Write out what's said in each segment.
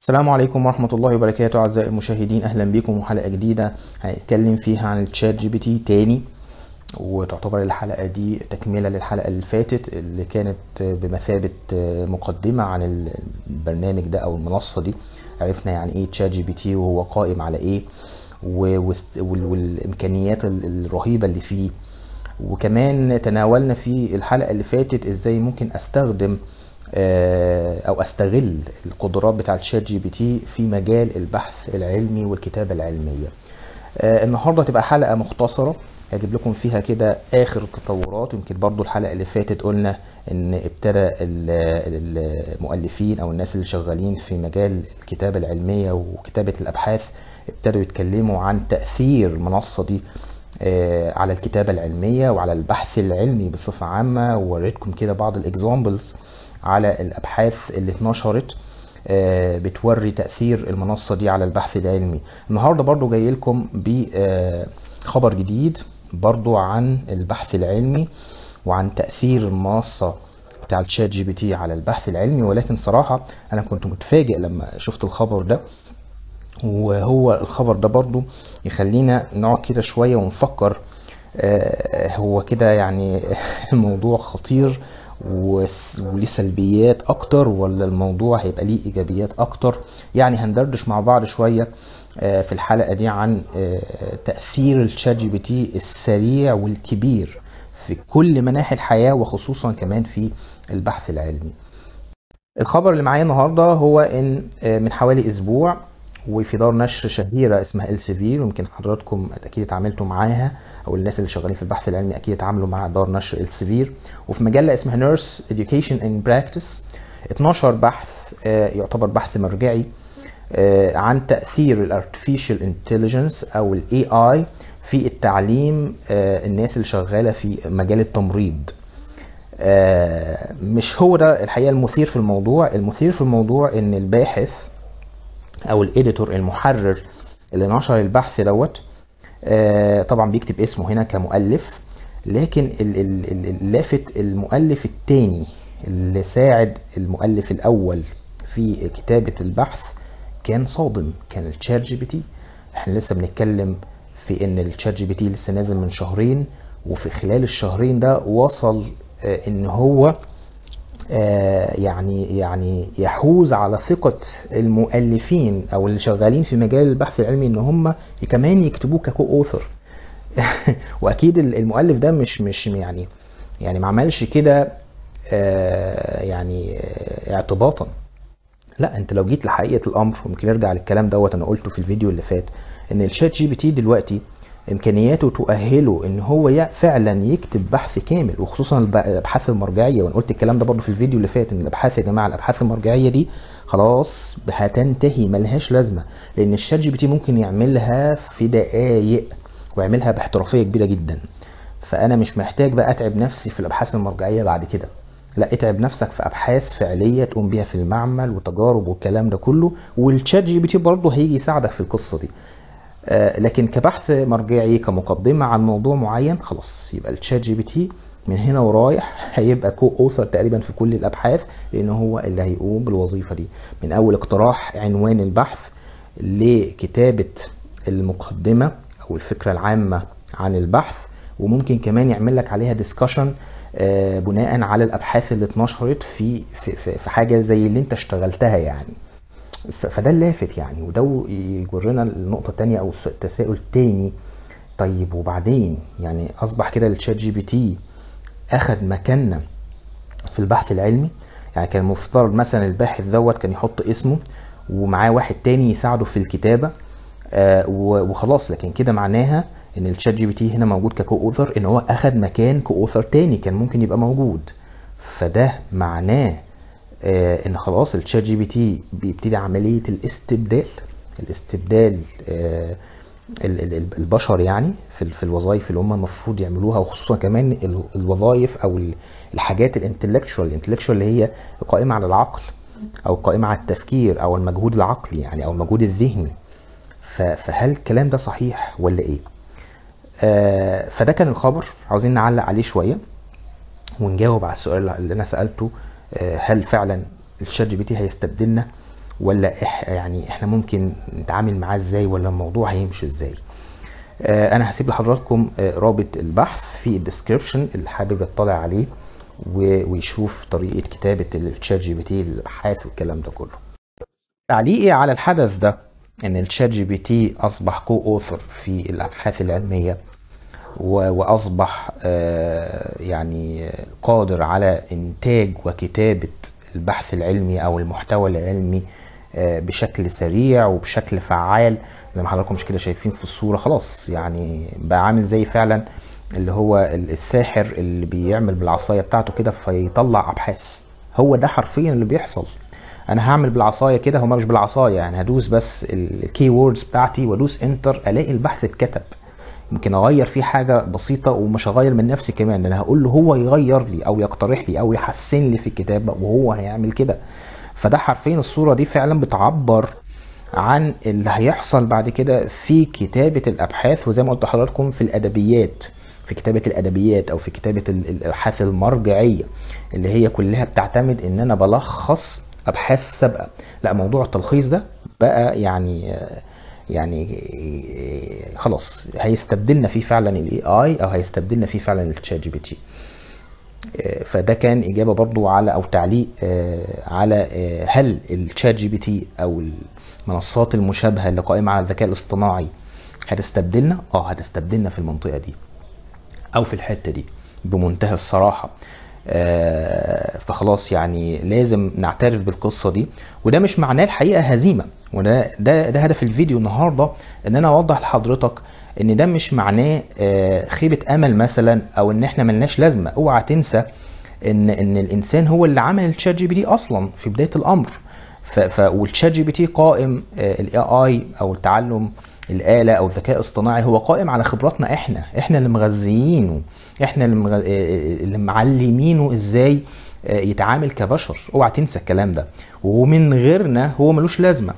السلام عليكم ورحمة الله وبركاته أعزائي المشاهدين أهلا بكم وحلقة جديدة هنتكلم فيها عن الشات جي بي تي تاني وتعتبر الحلقة دي تكملة للحلقة اللي فاتت اللي كانت بمثابة مقدمة عن البرنامج ده أو المنصة دي عرفنا يعني إيه تشات جي بي تي وهو قائم على إيه والإمكانيات الرهيبة اللي فيه وكمان تناولنا في الحلقة اللي فاتت إزاي ممكن أستخدم او استغل القدرات بتاعه الشات جي بي تي في مجال البحث العلمي والكتابه العلميه النهارده هتبقى حلقه مختصره هجيب لكم فيها كده اخر التطورات ويمكن برضو الحلقه اللي فاتت قلنا ان ابتدى المؤلفين او الناس اللي شغالين في مجال الكتابه العلميه وكتابه الابحاث ابتدوا يتكلموا عن تاثير المنصه دي على الكتابه العلميه وعلى البحث العلمي بصفه عامه ووريتكم كده بعض الاكزامبلز على الابحاث اللي اتنشرت بتوري تاثير المنصه دي على البحث العلمي النهارده برضو جاي لكم بخبر جديد برضو عن البحث العلمي وعن تاثير المنصه بتاع الشات جي بي تي على البحث العلمي ولكن صراحه انا كنت متفاجئ لما شفت الخبر ده وهو الخبر ده برضو يخلينا نقعد كده شويه ونفكر هو كده يعني الموضوع خطير وليه سلبيات اكتر ولا الموضوع هيبقى ليه ايجابيات اكتر يعني هندردش مع بعض شويه في الحلقه دي عن تاثير الشات جي بي تي السريع والكبير في كل مناحي الحياه وخصوصا كمان في البحث العلمي الخبر اللي معايا النهارده هو ان من حوالي اسبوع وفي دار نشر شهيره اسمها السيفير ويمكن حضراتكم اكيد اتعاملتوا معاها او الناس اللي شغالين في البحث العلمي اكيد اتعاملوا مع دار نشر السيفير وفي مجله اسمها نيرس اديوكيشن ان براكتس 12 بحث يعتبر بحث مرجعي عن تاثير الارتفيشال انتليجنس او الاي اي في التعليم الناس اللي شغاله في مجال التمريض مش هو ده الحقيقه المثير في الموضوع المثير في الموضوع ان الباحث او الاديتور المحرر اللي نشر البحث دوت آه طبعا بيكتب اسمه هنا كمؤلف لكن اللافت المؤلف الثاني اللي ساعد المؤلف الاول في كتابه البحث كان صادم كان الشات جي بي تي احنا لسه بنتكلم في ان الشات جي بي تي لسه نازل من شهرين وفي خلال الشهرين ده وصل آه ان هو آه يعني يعني يحوز على ثقة المؤلفين أو اللي شغالين في مجال البحث العلمي إن هم كمان يكتبوه ككو أوثر وأكيد المؤلف ده مش مش يعني يعني ما عملش كده آه يعني آه اعتباطا لا انت لو جيت لحقيقه الامر ممكن نرجع للكلام دوت انا قلته في الفيديو اللي فات ان الشات جي بي تي دلوقتي امكانياته تؤهله ان هو فعلا يكتب بحث كامل وخصوصا الابحاث المرجعيه وانا قلت الكلام ده برضه في الفيديو اللي فات ان الابحاث يا جماعه الابحاث المرجعيه دي خلاص هتنتهي ملهاش لازمه لان الشات جي بي تي ممكن يعملها في دقائق ويعملها باحترافيه كبيره جدا فانا مش محتاج بقى اتعب نفسي في الابحاث المرجعيه بعد كده لا اتعب نفسك في ابحاث فعليه تقوم بيها في المعمل وتجارب والكلام ده كله والشات جي بي تي برضه هيجي يساعدك في القصه دي آه لكن كبحث مرجعي كمقدمه عن موضوع معين خلاص يبقى الشات جي بي تي من هنا ورايح هيبقى كو اوثر تقريبا في كل الابحاث لان هو اللي هيقوم بالوظيفه دي من اول اقتراح عنوان البحث لكتابه المقدمه او الفكره العامه عن البحث وممكن كمان يعمل لك عليها ديسكشن آه بناء على الابحاث اللي اتنشرت في في في حاجه زي اللي انت اشتغلتها يعني فده اللافت يعني وده يجرنا النقطة التانية أو التساؤل التاني طيب وبعدين يعني أصبح كده الشات جي بي تي أخد مكاننا في البحث العلمي يعني كان المفترض مثلا الباحث دوت كان يحط اسمه ومعاه واحد تاني يساعده في الكتابة آه وخلاص لكن كده معناها ان الشات جي بي تي هنا موجود ككو اوثر ان هو اخد مكان كو اوثر تاني كان ممكن يبقى موجود فده معناه آه ان خلاص الشات جي بي تي بيبتدي عمليه الاستبدال الاستبدال آه البشر يعني في, في الوظائف اللي هم المفروض يعملوها وخصوصا كمان الوظائف او الحاجات الانتلكشوال الانتلكشوال اللي هي قائمه على العقل او قائمه على التفكير او المجهود العقلي يعني او المجهود الذهني فهل الكلام ده صحيح ولا ايه آه فده كان الخبر عاوزين نعلق عليه شويه ونجاوب على السؤال اللي انا سالته هل فعلا الشات جي بي تي هيستبدلنا ولا إح يعني احنا ممكن نتعامل معاه ازاي ولا الموضوع هيمشي ازاي آه، انا هسيب لحضراتكم آه، رابط البحث في الديسكريبشن اللي حابب يطلع عليه و- ويشوف طريقه كتابه التشات جي بي تي الابحاث والكلام ده كله تعليقي على الحدث ده ان الشات جي بي تي اصبح كو اوثر في الابحاث العلميه و- واصبح آه، يعني آه، قادر على انتاج وكتابه البحث العلمي او المحتوى العلمي آه، بشكل سريع وبشكل فعال زي ما حضراتكم مش كده شايفين في الصوره خلاص يعني بقى عامل زي فعلا اللي هو ال- الساحر اللي بيعمل بالعصايه بتاعته كده فيطلع ابحاث هو ده حرفيا اللي بيحصل انا هعمل بالعصايه كده هو مش بالعصايه يعني هدوس بس الكي ووردز بتاعتي وادوس انتر الاقي البحث اتكتب يمكن اغير فيه حاجه بسيطه ومش هغير من نفسي كمان انا هقول له هو يغير لي او يقترح لي او يحسن لي في الكتابه وهو هيعمل كده فده حرفيا الصوره دي فعلا بتعبر عن اللي هيحصل بعد كده في كتابه الابحاث وزي ما قلت لحضراتكم في الادبيات في كتابه الادبيات او في كتابه ال- الابحاث المرجعيه اللي هي كلها بتعتمد ان انا بلخص ابحاث سابقه لا موضوع التلخيص ده بقى يعني يعني خلاص هيستبدلنا فيه فعلا الاي اي او هيستبدلنا فيه فعلا التشات جي بي تي فده كان اجابه برضو على او تعليق آه، على آه، هل الشات جي بي تي او المنصات المشابهه اللي قائمه على الذكاء الاصطناعي هتستبدلنا اه هتستبدلنا في المنطقه دي او في الحته دي بمنتهى الصراحه آه، فخلاص يعني لازم نعترف بالقصه دي وده مش معناه الحقيقه هزيمه وده ده ده هدف الفيديو النهارده ان انا اوضح لحضرتك ان ده مش معناه آه، خيبه امل مثلا او ان احنا ملناش لازمه اوعى تنسى ان ان الانسان هو اللي عمل الشات جي بي تي اصلا في بدايه الامر ف ف والشات جي بي تي قائم الاي اي او التعلم الاله او الذكاء الاصطناعي هو قائم على خبراتنا احنا احنا اللي مغذيينه احنا اللي, مغ... اللي معلمينه ازاي آه، يتعامل كبشر اوعى تنسى الكلام ده ومن غيرنا هو ملوش لازمه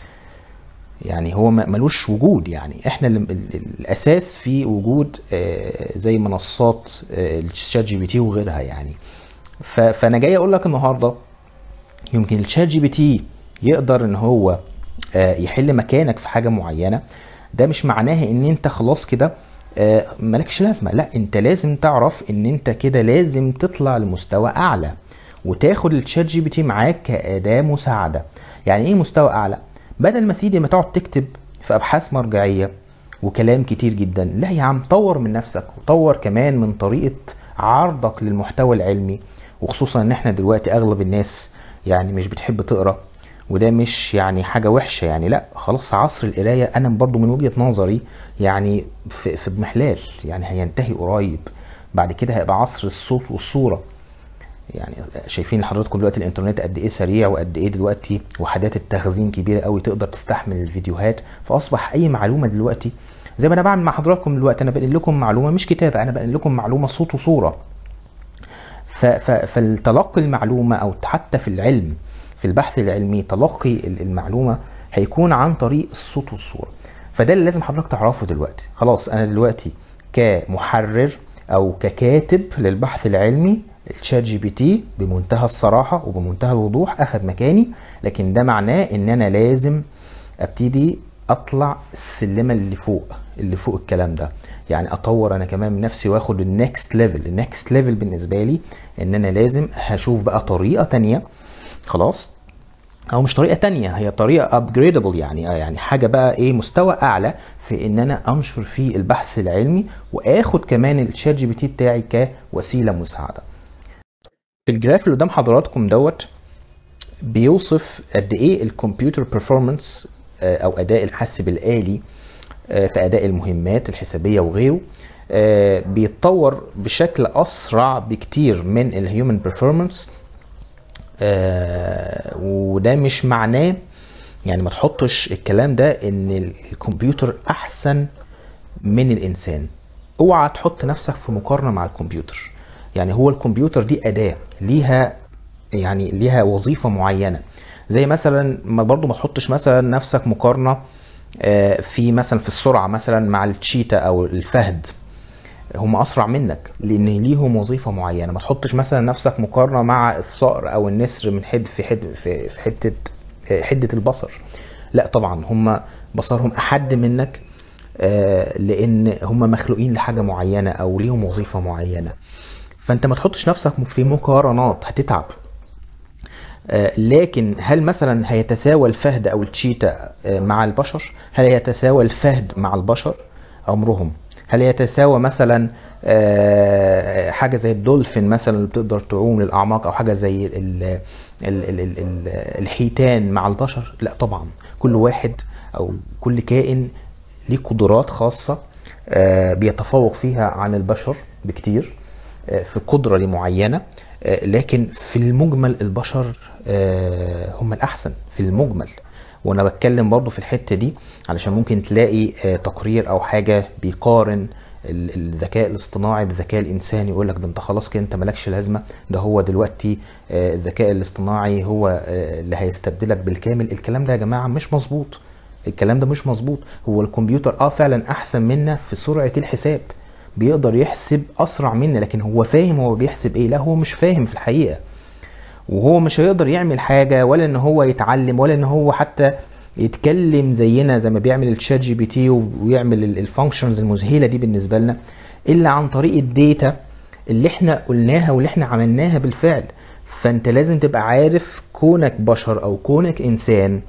يعني هو م- ملوش وجود يعني احنا اللي ال- ال- الاساس في وجود آه، زي منصات آه، الشات جي بي تي وغيرها يعني ف- فانا جاي اقول لك النهارده يمكن الشات جي بي تي يقدر ان هو آه، يحل مكانك في حاجه معينه ده مش معناها ان انت خلاص كده آه، مالكش لازمه لا انت لازم تعرف ان انت كده لازم تطلع لمستوى اعلى وتاخد الشات جي بي تي معاك كاداه مساعده يعني ايه مستوى اعلى بدل ما سيدي ما تقعد تكتب في ابحاث مرجعيه وكلام كتير جدا لا يا عم طور من نفسك وطور كمان من طريقه عرضك للمحتوى العلمي وخصوصا ان احنا دلوقتي اغلب الناس يعني مش بتحب تقرا وده مش يعني حاجه وحشه يعني لا خلاص عصر القرايه انا برضو من وجهه نظري يعني في في اضمحلال يعني هينتهي قريب بعد كده هيبقى عصر الصوت والصوره يعني شايفين حضراتكم دلوقتي الانترنت قد ايه سريع وقد ايه دلوقتي وحدات التخزين كبيره قوي تقدر تستحمل الفيديوهات فاصبح اي معلومه دلوقتي زي ما انا بعمل مع حضراتكم دلوقتي انا بنقل لكم معلومه مش كتابه انا بنقل لكم معلومه صوت وصوره ف- ف- فالتلقي المعلومه او حتى في العلم في البحث العلمي تلقي ال- المعلومه هيكون عن طريق الصوت والصوره فده اللي لازم حضرتك تعرفه دلوقتي خلاص انا دلوقتي كمحرر او ككاتب للبحث العلمي الشات جي بي تي بمنتهى الصراحه وبمنتهى الوضوح اخذ مكاني لكن ده معناه ان انا لازم ابتدي اطلع السلمه اللي فوق اللي فوق الكلام ده يعني اطور انا كمان من نفسي واخد النكست ليفل النكست ليفل بالنسبه لي ان انا لازم هشوف بقى طريقه تانية خلاص او مش طريقه تانية هي طريقه ابجريدبل يعني آه يعني حاجه بقى ايه مستوى اعلى في ان انا انشر فيه البحث العلمي واخد كمان الشات جي بي تي بتاعي كوسيله مساعده في الجراف اللي قدام حضراتكم دوت بيوصف قد ايه الكمبيوتر بيرفورمانس او اداء الحاسب الالي آه، في اداء المهمات الحسابيه وغيره آه، بيتطور بشكل اسرع بكتير من الهيومن بيرفورمانس وده مش معناه يعني ما تحطش الكلام ده ان الكمبيوتر احسن من الانسان اوعى تحط نفسك في مقارنه مع الكمبيوتر يعني هو الكمبيوتر دي اداه ليها يعني ليها وظيفه معينه زي مثلا ما برضو ما تحطش مثلا نفسك مقارنه آه، في مثلا في السرعه مثلا مع التشيتا او الفهد هم اسرع منك لان ليهم وظيفه معينه ما تحطش مثلا نفسك مقارنه مع الصقر او النسر من حد في حد في في حته آه، حده البصر لا طبعا هم بصرهم احد منك آه، لان هم مخلوقين لحاجه معينه او ليهم وظيفه معينه فانت ما تحطش نفسك في مقارنات هتتعب آه، لكن هل مثلا هيتساوى الفهد او التشيتا آه، مع البشر هل يتساوى الفهد مع البشر عمرهم هل يتساوى مثلا آه، حاجه زي الدولفين مثلا اللي بتقدر تعوم للاعماق او حاجه زي ال ال ال ال ال الحيتان مع البشر لا طبعا كل واحد او كل كائن ليه قدرات خاصه آه، بيتفوق فيها عن البشر بكتير آه، في قدره لمعينه آه، لكن في المجمل البشر آه، هم الاحسن في المجمل وانا بتكلم برضو في الحته دي علشان ممكن تلاقي آه، تقرير او حاجه بيقارن ال- الذكاء الاصطناعي بالذكاء الانساني يقول لك ده انت خلاص كده انت مالكش لازمه ده هو دلوقتي آه، الذكاء الاصطناعي هو آه، اللي هيستبدلك بالكامل الكلام ده يا جماعه مش مظبوط الكلام ده مش مظبوط هو الكمبيوتر اه فعلا احسن منا في سرعه الحساب بيقدر يحسب اسرع منا لكن هو فاهم هو بيحسب ايه لا هو مش فاهم في الحقيقه وهو مش هيقدر يعمل حاجه ولا ان هو يتعلم ولا ان هو حتى يتكلم زينا زي ما بيعمل الشات جي بي تي ويعمل الفانكشنز المذهله دي بالنسبه لنا الا عن طريق الداتا اللي احنا قلناها واللي احنا عملناها بالفعل فانت لازم تبقى عارف كونك بشر او كونك انسان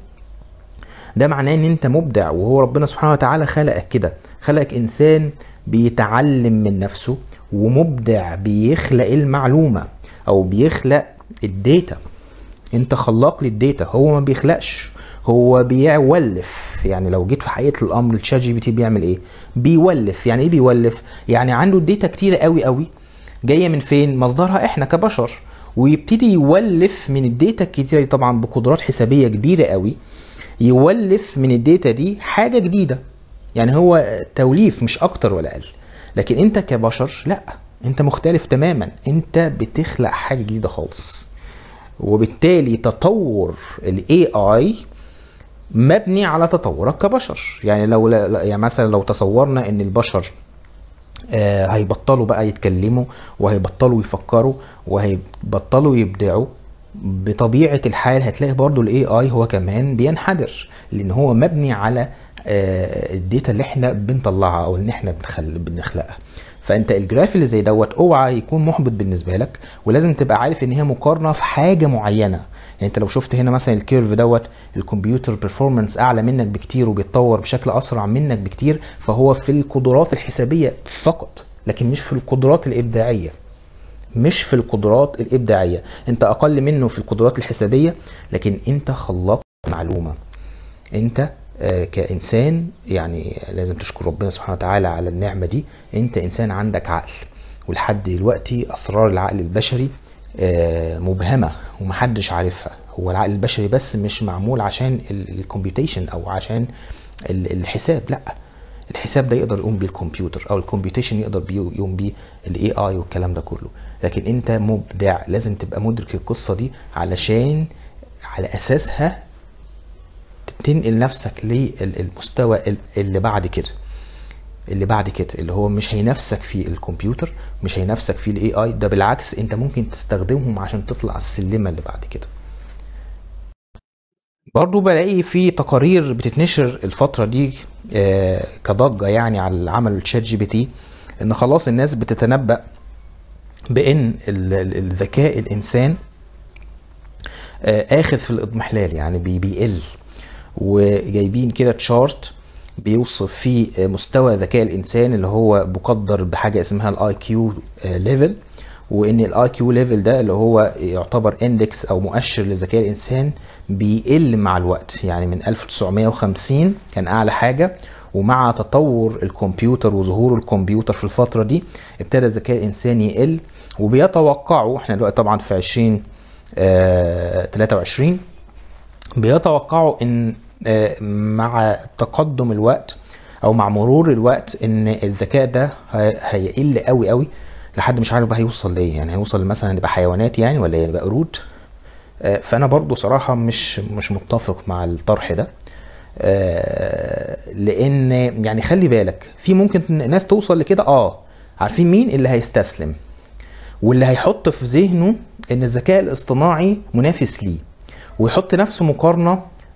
ده معناه ان انت مبدع وهو ربنا سبحانه وتعالى خلقك كده خلقك انسان بيتعلم من نفسه ومبدع بيخلق المعلومة او بيخلق الداتا انت خلاق للداتا هو ما بيخلقش هو بيولف يعني لو جيت في حقيقة الامر الشات جي بي تي بيعمل ايه بيولف يعني ايه بيولف يعني عنده داتا كتيرة قوي قوي جاية من فين مصدرها احنا كبشر ويبتدي يولف من الداتا الكتيرة دي طبعا بقدرات حسابية كبيرة قوي يولف من الداتا دي حاجة جديدة يعني هو توليف مش اكتر ولا اقل لكن انت كبشر لا انت مختلف تماما انت بتخلق حاجة جديدة خالص وبالتالي تطور الاي اي مبني على تطورك كبشر يعني لو لا- يعني مثلا لو تصورنا ان البشر آه، هيبطلوا بقى يتكلموا وهيبطلوا يفكروا وهيبطلوا يبدعوا بطبيعة الحال هتلاقي برضو الاي اي هو كمان بينحدر لان هو مبني على آه، الداتا اللي احنا بنطلعها او اللي احنا بنخل... بنخلقها فانت الجراف اللي زي دوت اوعى يكون محبط بالنسبه لك ولازم تبقى عارف ان هي مقارنه في حاجه معينه يعني انت لو شفت هنا مثلا الكيرف دوت الكمبيوتر بيرفورمانس اعلى منك بكتير وبيتطور بشكل اسرع منك بكتير فهو في القدرات الحسابيه فقط لكن مش في القدرات الابداعيه مش في القدرات الابداعيه انت اقل منه في القدرات الحسابيه لكن انت خلاق معلومه انت آه، كانسان يعني لازم تشكر ربنا سبحانه وتعالى على النعمه دي انت انسان عندك عقل ولحد دلوقتي اسرار العقل البشري آه، مبهمه ومحدش عارفها هو العقل البشري بس مش معمول عشان الكمبيوتيشن او عشان ال- الحساب لا الحساب ده يقدر يقوم بيه الكمبيوتر او الكمبيوتيشن يقدر بيه يقوم بيه الاي اي والكلام ده كله لكن انت مبدع لازم تبقى مدرك القصه دي علشان على اساسها تنقل نفسك للمستوى اللي بعد كده اللي بعد كده اللي هو مش هينافسك في الكمبيوتر مش هينافسك في الاي اي ده بالعكس انت ممكن تستخدمهم عشان تطلع السلمه اللي بعد كده برضو بلاقي في تقارير بتتنشر الفترة دي آه، كضجة يعني على العمل الشات جي بي تي ان خلاص الناس بتتنبأ بان ال- ال- الذكاء الانسان آه، اخذ في الاضمحلال يعني بي- بيقل وجايبين كده تشارت بيوصف فيه آه، مستوى ذكاء الانسان اللي هو مقدر بحاجه اسمها الاي كيو ليفل وان الاي كيو ليفل ده اللي هو يعتبر اندكس او مؤشر لذكاء الانسان بيقل مع الوقت يعني من 1950 كان اعلى حاجه ومع تطور الكمبيوتر وظهور الكمبيوتر في الفتره دي ابتدى الذكاء الانساني يقل وبيتوقعوا احنا دلوقتي طبعا في 20 آه 23 بيتوقعوا ان آه، مع تقدم الوقت او مع مرور الوقت ان الذكاء ده هي- هيقل قوي قوي لحد مش عارف بقى هيوصل لايه يعني هيوصل مثلا نبقى حيوانات يعني ولا ايه نبقى قرود آه، فانا برضو صراحة مش مش متفق مع الطرح ده آه، لان يعني خلي بالك في ممكن ناس توصل لكده اه عارفين مين اللي هيستسلم واللي هيحط في ذهنه ان الذكاء الاصطناعي منافس ليه ويحط نفسه مقارنة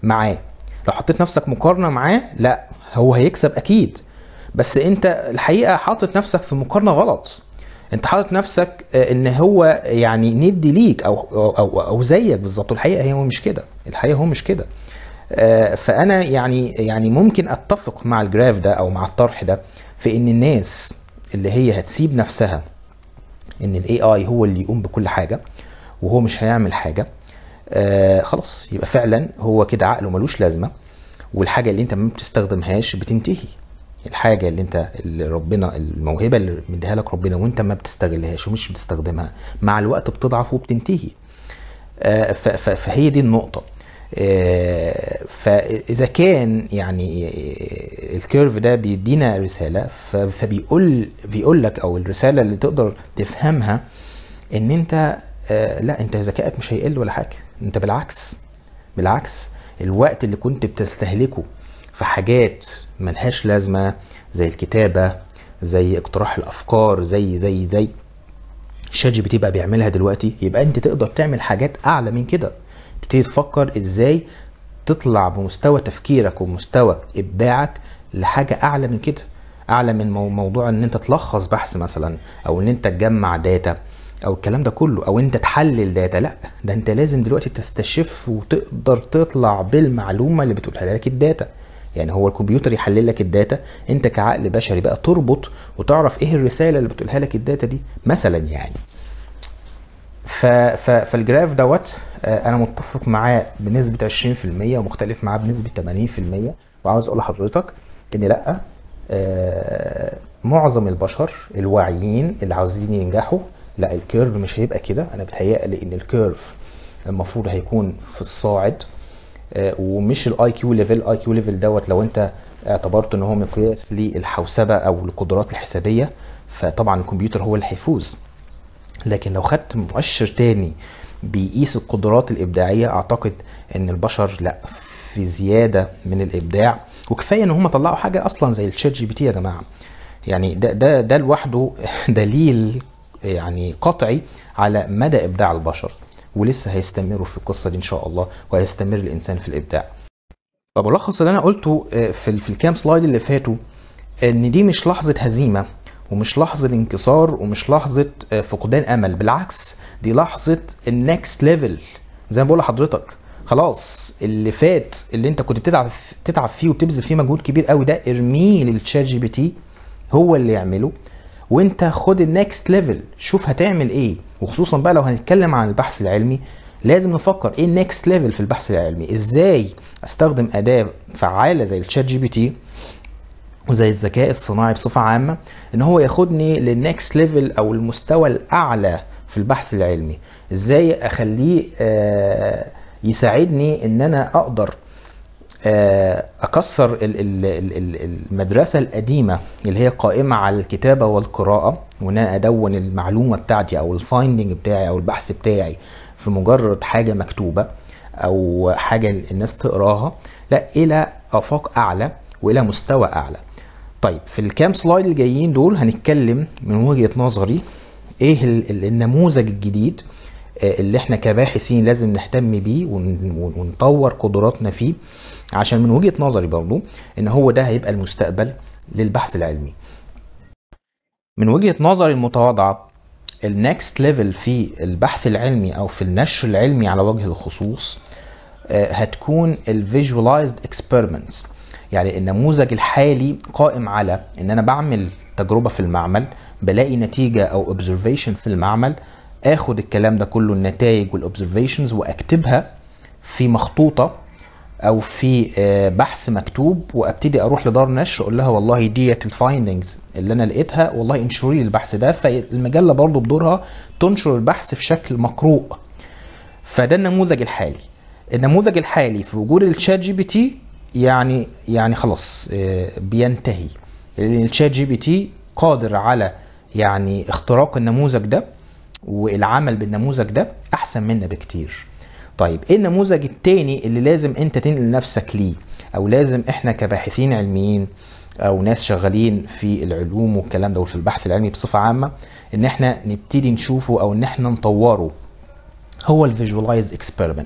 معاه لو حطيت نفسك مقارنه معاه لا هو هيكسب اكيد بس انت الحقيقه حاطط نفسك في مقارنه غلط انت حاطط نفسك آه، ان هو يعني ندي ليك او او او, أو زيك بالظبط الحقيقه هو مش كده الحقيقه هو مش كده آه، فانا يعني يعني ممكن اتفق مع الجراف ده او مع الطرح ده في ان الناس اللي هي هتسيب نفسها ان الاي اي هو اللي يقوم بكل حاجه وهو مش هيعمل حاجه آه خلاص يبقى فعلا هو كده عقله ملوش لازمه والحاجه اللي انت ما بتستخدمهاش بتنتهي الحاجه اللي انت اللي ربنا الموهبه اللي مديها لك ربنا وانت ما بتستغلهاش ومش بتستخدمها مع الوقت بتضعف وبتنتهي آه ف- ف- فهي دي النقطه آه، فاذا كان يعني آه، الكيرف ده بيدينا رساله ف- فبيقول بيقول لك او الرساله اللي تقدر تفهمها ان انت آه، لا انت ذكائك مش هيقل ولا حاجه انت بالعكس بالعكس الوقت اللي كنت بتستهلكه في حاجات ملهاش لازمه زي الكتابه زي اقتراح الافكار زي زي زي شات جي بي تي بقى بيعملها دلوقتي يبقى انت تقدر تعمل حاجات اعلى من كده تبتدي تفكر ازاي تطلع بمستوى تفكيرك ومستوى ابداعك لحاجه اعلى من كده اعلى من مو- موضوع ان انت تلخص بحث مثلا او ان انت تجمع داتا او الكلام ده كله او انت تحلل داتا لا ده انت لازم دلوقتي تستشف وتقدر تطلع بالمعلومه اللي بتقولها لك الداتا يعني هو الكمبيوتر يحلل لك الداتا انت كعقل بشري بقى تربط وتعرف ايه الرساله اللي بتقولها لك الداتا دي مثلا يعني ف... ف... فالجراف دوت آه، انا متفق معاه بنسبه 20% ومختلف معاه بنسبه 80% وعاوز اقول لحضرتك ان لا آه، معظم البشر الواعيين اللي عاوزين ينجحوا لا الكيرف مش هيبقى كده انا بتهيألي ان الكيرف المفروض هيكون في الصاعد آه، ومش الاي كيو ليفل الاي كيو ليفل دوت لو انت اعتبرت ان هو مقياس للحوسبه او القدرات الحسابيه فطبعا الكمبيوتر هو اللي هيفوز لكن لو خدت مؤشر تاني بيقيس القدرات الإبداعية أعتقد إن البشر لا في زيادة من الإبداع وكفاية إن هم طلعوا حاجة أصلا زي الشات جي بي تي يا جماعة يعني ده ده ده لوحده دليل يعني قطعي على مدى إبداع البشر ولسه هيستمروا في القصة دي إن شاء الله وهيستمر الإنسان في الإبداع طب ملخص اللي أنا قلته آه، في ال- في الكام سلايد اللي فاتوا ان دي مش لحظه هزيمه ومش لحظه انكسار ومش لحظه آه، فقدان امل بالعكس دي لحظه النكست ليفل زي ما بقول لحضرتك خلاص اللي فات اللي انت كنت بتتعب تتعب فيه وبتبذل فيه مجهود كبير قوي ده ارميه للشات جي بي تي هو اللي يعمله وانت خد النكست ليفل شوف هتعمل ايه وخصوصا بقى لو هنتكلم عن البحث العلمي لازم نفكر ايه النكست ليفل في البحث العلمي ازاي استخدم اداه فعاله زي الشات جي بي تي وزي الذكاء الصناعي بصفة عامة ان هو ياخدني للنكست ليفل او المستوى الاعلى في البحث العلمي ازاي اخليه آه، يساعدني ان انا اقدر آه، اكسر ال- ال- ال- ال- المدرسة القديمة اللي هي قائمة على الكتابة والقراءة وان انا ادون المعلومة بتاعتي او الفايندنج بتاعي او البحث بتاعي في مجرد حاجة مكتوبة او حاجة الناس تقراها لا الى افاق اعلى والى مستوى اعلى طيب في الكام سلايد اللي جايين دول هنتكلم من وجهة نظري ايه ال- ال- النموذج الجديد آه، اللي احنا كباحثين لازم نهتم بيه ون- ون- ونطور قدراتنا فيه عشان من وجهة نظري برضو ان هو ده هيبقى المستقبل للبحث العلمي من وجهة نظري المتواضعة النكست ليفل في البحث العلمي او في النشر العلمي على وجه الخصوص آه، هتكون الفيجواليزد اكسبيرمنتس يعني النموذج الحالي قائم على ان انا بعمل تجربه في المعمل بلاقي نتيجه او اوبزرفيشن في المعمل اخد الكلام ده كله النتائج والاوبزرفيشنز واكتبها في مخطوطه او في آه، بحث مكتوب وابتدي اروح لدار نشر اقول لها والله ديت الفايندنجز اللي انا لقيتها والله انشري لي البحث ده فالمجله برضو بدورها تنشر البحث في شكل مقروء فده النموذج الحالي النموذج الحالي في وجود الشات جي بي تي يعني يعني خلاص آه، بينتهي لان الشات جي بي تي قادر على يعني اختراق النموذج ده والعمل بالنموذج ده احسن منا بكتير طيب ايه النموذج التاني اللي لازم انت تنقل نفسك ليه او لازم احنا كباحثين علميين او ناس شغالين في العلوم والكلام ده وفي البحث العلمي بصفة عامة ان احنا نبتدي نشوفه او ان احنا نطوره هو الفيجوالايز اكسبيرمنت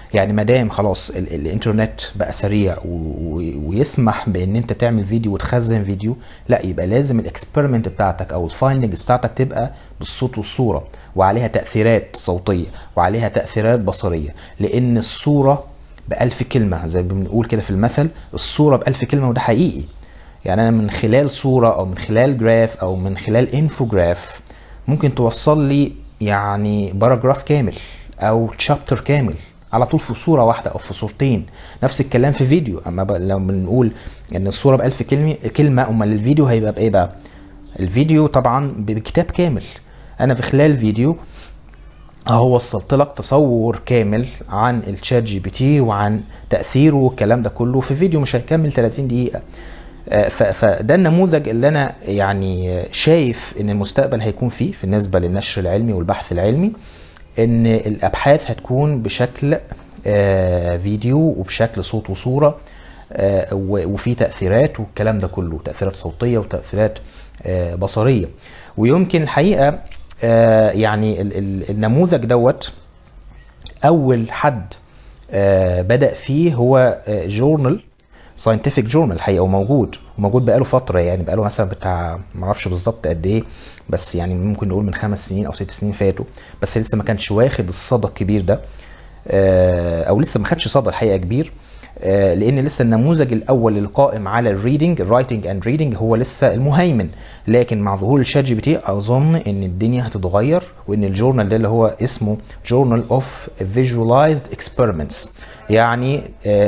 يعني ما دام خلاص ال الانترنت بقى سريع ويسمح بان انت تعمل فيديو وتخزن فيديو لا يبقى لازم الاكسبيرمنت بتاعتك او الفايندنجز بتاعتك تبقى بالصوت والصوره وعليها تاثيرات صوتيه وعليها تاثيرات بصريه لان الصوره بألف كلمة زي ما بنقول كده في المثل الصورة بألف كلمة وده حقيقي يعني أنا من خلال صورة أو من خلال جراف أو من خلال انفوجراف ممكن توصل لي يعني باراجراف كامل أو تشابتر كامل على طول في صورة واحدة أو في صورتين نفس الكلام في فيديو أما لو بنقول إن الصورة بألف كلمة كلمة أمال الفيديو هيبقى بإيه بقى؟ الفيديو طبعا بكتاب كامل أنا في خلال فيديو اهو وصلت لك تصور كامل عن الشات جي بي تي وعن تاثيره والكلام ده كله في فيديو مش هيكمل 30 دقيقه فده النموذج اللي انا يعني شايف ان المستقبل هيكون فيه بالنسبه للنشر العلمي والبحث العلمي ان الابحاث هتكون بشكل فيديو وبشكل صوت وصوره وفي تاثيرات والكلام ده كله تاثيرات صوتيه وتاثيرات بصريه ويمكن الحقيقه آه يعني ال ال النموذج دوت اول حد آه بدا فيه هو جورنال ساينتفك جورنال الحقيقه وموجود وموجود بقاله فتره يعني بقاله مثلا بتاع ما اعرفش بالظبط قد ايه بس يعني ممكن نقول من خمس سنين او ست سنين فاتوا بس لسه ما كانش واخد الصدى الكبير ده آه او لسه ما خدش صدى الحقيقه كبير لان لسه النموذج الاول القائم على الريدنج الرايتنج اند ريدنج هو لسه المهيمن لكن مع ظهور الشات جي بي تي اظن ان الدنيا هتتغير وان الجورنال ده اللي هو اسمه جورنال اوف فيجواليزد اكسبيرمنتس يعني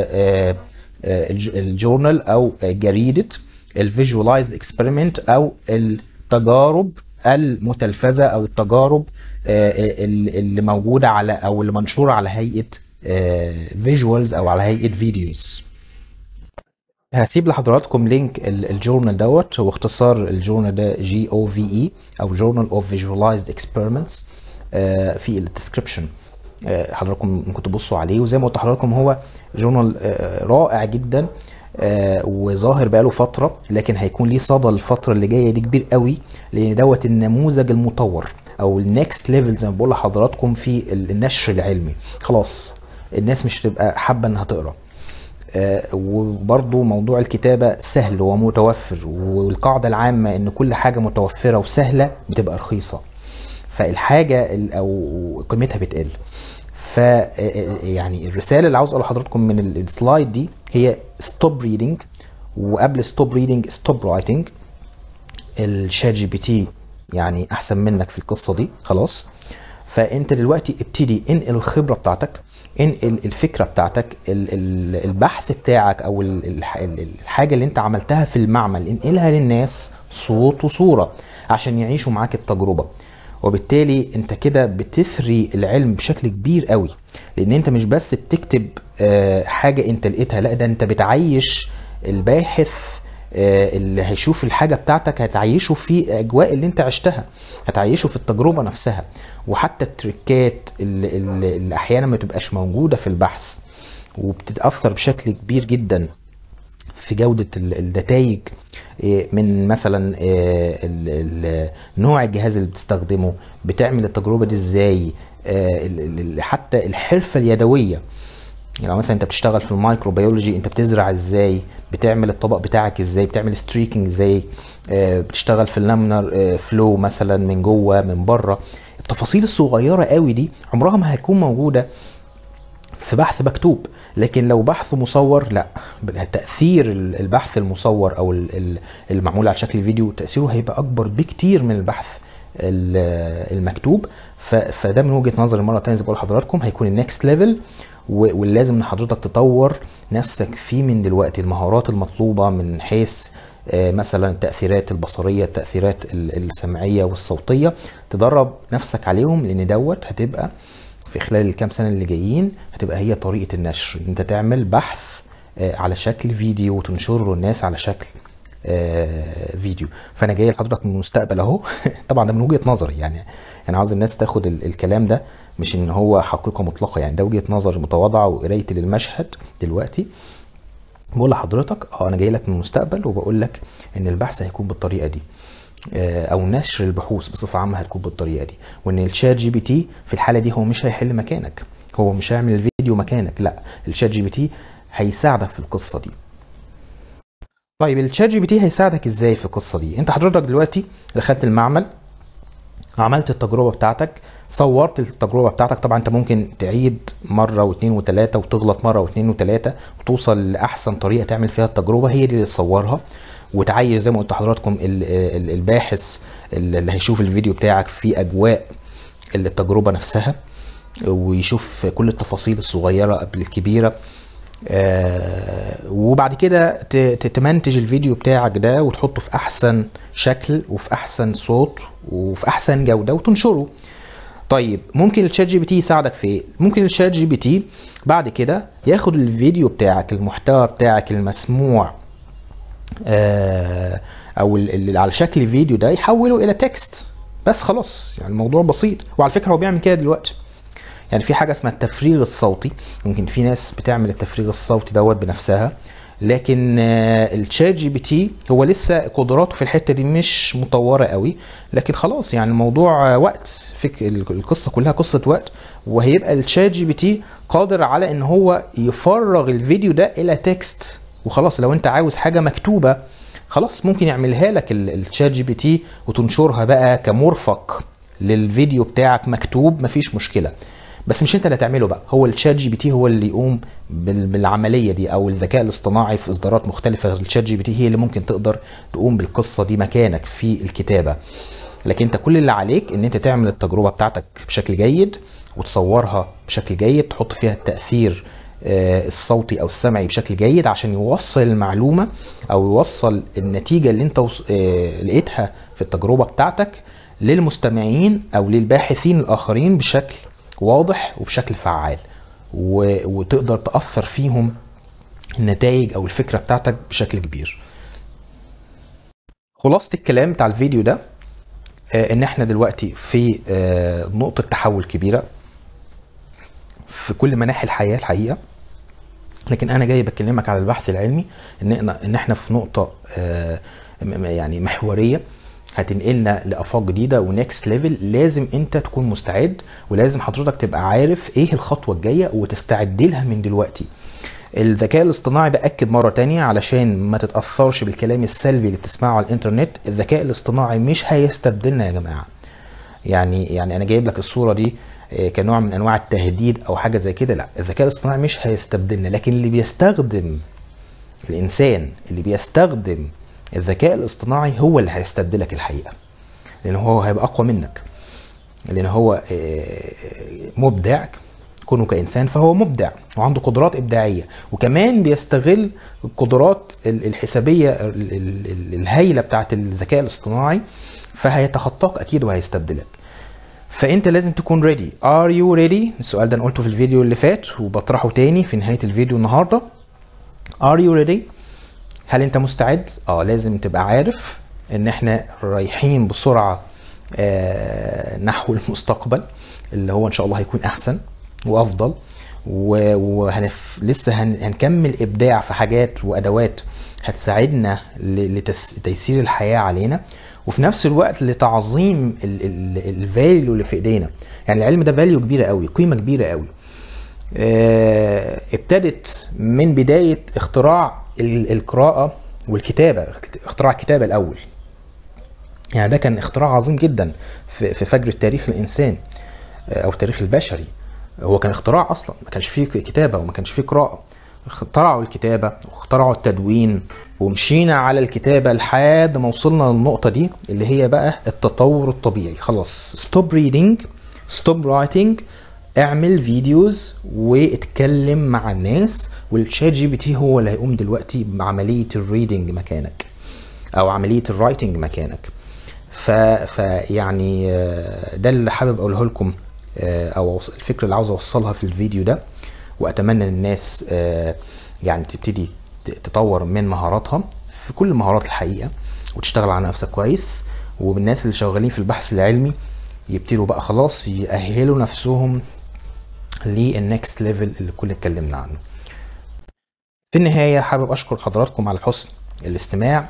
الجورنال او جريده الفيجواليزد اكسبيرمنت او التجارب المتلفزه او التجارب اللي موجوده على او اللي منشوره على هيئه فيجوالز او على هيئه فيديوز هسيب لحضراتكم لينك الجورنال دوت هو اختصار الجورنال ده جي او في اي او جورنال اوف فيجواليزد اكسبيرمنتس في الديسكربشن حضراتكم ممكن تبصوا عليه وزي ما قلت لحضراتكم هو جورنال رائع جدا وظاهر بقاله فتره لكن هيكون ليه صدى الفتره اللي جايه دي كبير قوي لان دوت النموذج المطور او النكست ليفل زي ما بقول لحضراتكم في النشر العلمي خلاص الناس مش هتبقى حابه انها تقرا آه وبرضو موضوع الكتابه سهل ومتوفر والقاعده العامه ان كل حاجه متوفره وسهله بتبقى رخيصه فالحاجه او قيمتها بتقل ف يعني الرساله اللي عاوز اقولها لحضراتكم من السلايد دي هي ستوب ريدنج وقبل ستوب ريدنج ستوب رايتنج الشات جي بي تي يعني احسن منك في القصه دي خلاص فانت دلوقتي ابتدي انقل الخبره بتاعتك انقل الفكره بتاعتك البحث بتاعك او الحاجه اللي انت عملتها في المعمل انقلها للناس صوت وصوره عشان يعيشوا معاك التجربه وبالتالي انت كده بتثري العلم بشكل كبير قوي لان انت مش بس بتكتب حاجه انت لقيتها لا ده انت بتعيش الباحث اللي هيشوف الحاجه بتاعتك هتعيشه في اجواء اللي انت عشتها هتعيشه في التجربه نفسها وحتى التريكات اللي, اللي احيانا ما تبقاش موجوده في البحث وبتتاثر بشكل كبير جدا في جوده النتائج من مثلا نوع الجهاز اللي بتستخدمه بتعمل التجربه دي ازاي حتى الحرفه اليدويه يعني مثلا انت بتشتغل في الميكروبيولوجي انت بتزرع ازاي بتعمل الطبق بتاعك ازاي بتعمل ستريكنج ازاي بتشتغل في اللامنر فلو مثلا من جوه من بره التفاصيل الصغيره قوي دي عمرها ما هتكون موجوده في بحث مكتوب لكن لو بحث مصور لا تاثير البحث المصور او المعمول على شكل فيديو تاثيره هيبقى اكبر بكتير من البحث المكتوب فده من وجهه نظري مره ثانيه زي بقول لحضراتكم هيكون النكست ليفل واللي لازم ان حضرتك تطور نفسك فيه من دلوقتي المهارات المطلوبه من حيث مثلا التاثيرات البصريه التاثيرات السمعيه والصوتيه تدرب نفسك عليهم لان دوت هتبقى في خلال الكام سنه اللي جايين هتبقى هي طريقه النشر انت تعمل بحث على شكل فيديو وتنشره للناس على شكل فيديو فانا جاي لحضرتك من المستقبل اهو طبعا ده من وجهه نظري يعني انا عاوز الناس تاخد الكلام ده مش ان هو حقيقه مطلقه يعني ده وجهه نظر متواضعه وقرايتي للمشهد دلوقتي بقول لحضرتك اه انا جاي لك من المستقبل وبقول لك ان البحث هيكون بالطريقه دي او نشر البحوث بصفه عامه هتكون بالطريقه دي وان الشات جي بي تي في الحاله دي هو مش هيحل مكانك هو مش هيعمل الفيديو مكانك لا الشات جي بي تي هيساعدك في القصه دي طيب الشات جي بي تي هيساعدك ازاي في القصه دي انت حضرتك دلوقتي دخلت المعمل عملت التجربه بتاعتك صورت التجربه بتاعتك طبعا انت ممكن تعيد مره واثنين وثلاثه وتغلط مره واثنين وثلاثه وتوصل لاحسن طريقه تعمل فيها التجربه هي دي اللي تصورها وتعيش زي ما قلت لحضراتكم ال- ال- الباحث اللي هيشوف الفيديو بتاعك في اجواء التجربه نفسها ويشوف كل التفاصيل الصغيره قبل الكبيره آه، وبعد كده ت- ت- تمنتج الفيديو بتاعك ده وتحطه في احسن شكل وفي احسن صوت وفي احسن جوده وتنشره طيب ممكن الشات جي بي تي يساعدك في ايه ممكن الشات جي بي تي بعد كده ياخد الفيديو بتاعك المحتوى بتاعك المسموع آه، او ال- اللي على شكل فيديو ده يحوله الى تكست بس خلاص يعني الموضوع بسيط وعلى فكره هو بيعمل كده دلوقتي يعني في حاجه اسمها التفريغ الصوتي ممكن في ناس بتعمل التفريغ الصوتي دوت بنفسها لكن آه، الشات جي بي تي هو لسه قدراته في الحته دي مش مطوره قوي لكن خلاص يعني الموضوع آه، وقت فك القصه كلها قصه وقت وهيبقى الشات جي بي تي قادر على ان هو يفرغ الفيديو ده الى تكست وخلاص لو انت عاوز حاجه مكتوبه خلاص ممكن يعملها لك ال- الشات جي بي تي وتنشرها بقى كمرفق للفيديو بتاعك مكتوب مفيش مشكله بس مش انت اللي هتعمله بقى هو الشات جي بي تي هو اللي يقوم بال- بالعمليه دي او الذكاء الاصطناعي في اصدارات مختلفه الشات جي بي تي هي اللي ممكن تقدر تقوم بالقصه دي مكانك في الكتابه لكن انت كل اللي عليك ان انت تعمل التجربه بتاعتك بشكل جيد وتصورها بشكل جيد تحط فيها التاثير آه، الصوتي او السمعي بشكل جيد عشان يوصل المعلومه او يوصل النتيجه اللي انت وص- آه، لقيتها في التجربه بتاعتك للمستمعين او للباحثين الاخرين بشكل واضح وبشكل فعال و- وتقدر تاثر فيهم النتائج او الفكره بتاعتك بشكل كبير خلاصه الكلام بتاع الفيديو ده آه، ان احنا دلوقتي في آه، نقطه تحول كبيره في كل مناحي الحياه الحقيقه لكن انا جاي بكلمك على البحث العلمي ان إحنا- ان احنا في نقطه آه، م- م- يعني محوريه هتنقلنا لافاق جديده ونكست ليفل لازم انت تكون مستعد ولازم حضرتك تبقى عارف ايه الخطوه الجايه وتستعد لها من دلوقتي الذكاء الاصطناعي باكد مره تانية علشان ما تتاثرش بالكلام السلبي اللي بتسمعه على الانترنت الذكاء الاصطناعي مش هيستبدلنا يا جماعه يعني يعني انا جايب لك الصوره دي آه، كنوع من انواع التهديد او حاجه زي كده لا الذكاء الاصطناعي مش هيستبدلنا لكن اللي بيستخدم الانسان اللي بيستخدم الذكاء الاصطناعي هو اللي هيستبدلك الحقيقه لان هو هيبقى اقوى منك لان هو آه، مبدع كونه كانسان فهو مبدع وعنده قدرات ابداعيه وكمان بيستغل القدرات ال- الحسابيه ال- ال- ال- الهائله بتاعت الذكاء الاصطناعي فهيتخطاك اكيد وهيستبدلك فانت لازم تكون ريدي ار يو ريدي السؤال ده انا قلته في الفيديو اللي فات وبطرحه تاني في نهايه الفيديو النهارده ار يو ريدي هل انت مستعد اه لازم تبقى عارف ان احنا رايحين بسرعه آه نحو المستقبل اللي هو ان شاء الله هيكون احسن وافضل وهنف... لسه هن... هنكمل ابداع في حاجات وادوات هتساعدنا ل... لتيسير الحياه علينا وفي نفس الوقت لتعظيم الفاليو اللي في ايدينا يعني العلم ده فاليو كبيره قوي قيمه كبيره قوي آه، ابتدت من بدايه اختراع ال- القراءه والكتابه اختراع الكتابه الاول يعني ده كان اختراع عظيم جدا في في فجر التاريخ الانسان آه، او التاريخ البشري هو كان اختراع اصلا ما كانش فيه كتابه وما كانش فيه قراءه اخترعوا الكتابه واخترعوا التدوين ومشينا على الكتابه لحد ما وصلنا للنقطه دي اللي هي بقى التطور الطبيعي خلاص ستوب ريدنج ستوب رايتنج اعمل فيديوز واتكلم مع الناس والشات جي بي تي هو اللي هيقوم دلوقتي بعمليه الريدنج مكانك او عمليه الرايتنج مكانك ف... فيعني آه، ده اللي حابب اقوله لكم آه، او أوص- الفكره اللي عاوز اوصلها في الفيديو ده واتمنى ان الناس آه، يعني تبتدي ت- تطور من مهاراتها في كل المهارات الحقيقه وتشتغل على نفسك كويس وبالناس اللي شغالين في البحث العلمي يبتدوا بقى خلاص يأهلوا نفسهم للنكست ليفل اللي كنا اتكلمنا عنه في النهاية حابب أشكر حضراتكم على حسن الاستماع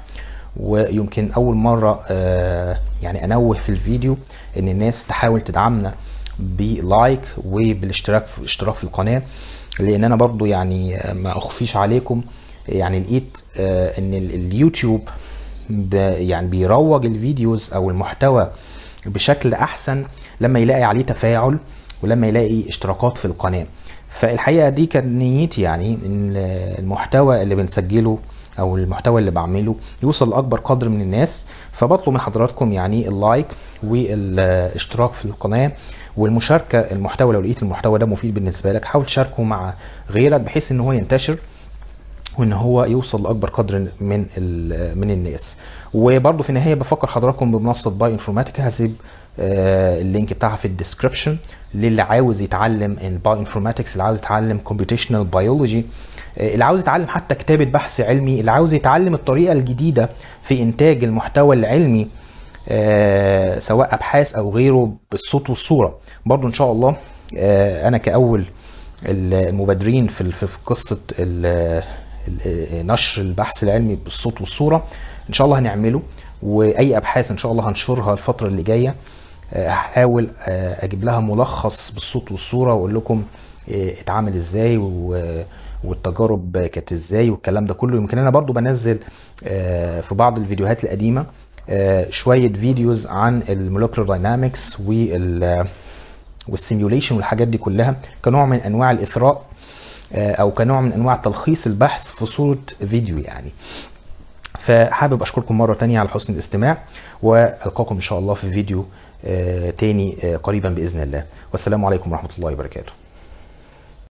ويمكن أول مرة آه، يعني أنوه في الفيديو إن الناس تحاول تدعمنا بلايك وبالاشتراك في الاشتراك في القناه لان انا برضو يعني ما اخفيش عليكم يعني لقيت آه، ان ال- اليوتيوب ب- يعني بيروج الفيديوز او المحتوى بشكل احسن لما يلاقي عليه تفاعل ولما يلاقي اشتراكات في القناه فالحقيقه دي كانت نيتي يعني ان المحتوى اللي بنسجله او المحتوى اللي بعمله يوصل لاكبر قدر من الناس فبطلب من حضراتكم يعني اللايك والاشتراك في القناه والمشاركه المحتوى لو لقيت المحتوى ده مفيد بالنسبه لك حاول تشاركه مع غيرك بحيث ان هو ينتشر وان هو يوصل لاكبر قدر من ال- من الناس وبرضه في النهايه بفكر حضراتكم بمنصه باي انفورماتيكا هسيب آه، اللينك بتاعها في الديسكربشن للي عاوز يتعلم الباي انفورماتكس اللي عاوز يتعلم كومبيوتيشنال بيولوجي اللي عاوز يتعلم حتى كتابه بحث علمي اللي عاوز يتعلم الطريقه الجديده في انتاج المحتوى العلمي آه، سواء ابحاث او غيره بالصوت والصوره برضو ان شاء الله آه، انا كاول المبادرين في في في قصه ال- ال- نشر البحث العلمي بالصوت والصوره ان شاء الله هنعمله واي ابحاث ان شاء الله هنشرها الفتره اللي جايه آه، هحاول آه، اجيب لها ملخص بالصوت والصوره واقول لكم آه، اتعمل ازاي و- والتجارب كانت ازاي والكلام ده كله يمكن انا برضو بنزل آه، في بعض الفيديوهات القديمه آه، شويه فيديوز عن المولكيولر داينامكس وال والسيميوليشن والحاجات دي كلها كنوع من انواع الاثراء آه، او كنوع من انواع تلخيص البحث في صوره فيديو يعني فحابب اشكركم مره تانية على حسن الاستماع والقاكم ان شاء الله في فيديو آه، تاني آه، قريبا باذن الله والسلام عليكم ورحمه الله وبركاته